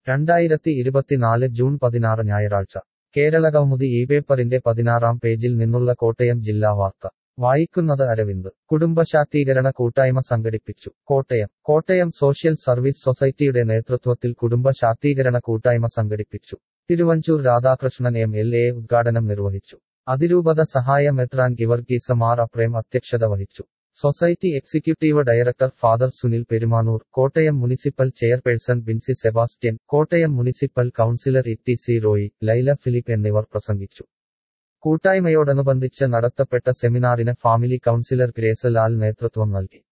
രണ്ടായിരത്തി ഇരുപത്തിനാല് ജൂൺ പതിനാറ് ഞായറാഴ്ച കേരളകൗമുദി ഈ പേപ്പറിന്റെ പതിനാറാം പേജിൽ നിന്നുള്ള കോട്ടയം ജില്ലാ വാർത്ത വായിക്കുന്നത് അരവിന്ദ് കുടുംബശാക്തീകരണ കൂട്ടായ്മ സംഘടിപ്പിച്ചു കോട്ടയം കോട്ടയം സോഷ്യൽ സർവീസ് സൊസൈറ്റിയുടെ നേതൃത്വത്തിൽ കുടുംബ ശാക്തീകരണ കൂട്ടായ്മ സംഘടിപ്പിച്ചു Thiruvanchoor Radhakrishnan M L A ഉദ്ഘാടനം നിർവഹിച്ചു അതിരൂപത സഹായ മെത്രാൻ ഗിവർഗീസ മാർ അപ്രേം അധ്യക്ഷത വഹിച്ചു society executive director father Sunil Perumanoor Kottayam municipal chairperson Binsy Sebastian Kottayam municipal councillor E T C Roy Laila Philip എന്നിവർ പ്രസംഗിച്ചു കൂട്ടായ്മയോടനുബന്ധിച്ച് നടത്തപ്പെട്ട സെമിനാറിന് ഫാമിലി കൌൺസിലർ ഗ്രേസ ലാൽ നേതൃത്വം നൽകി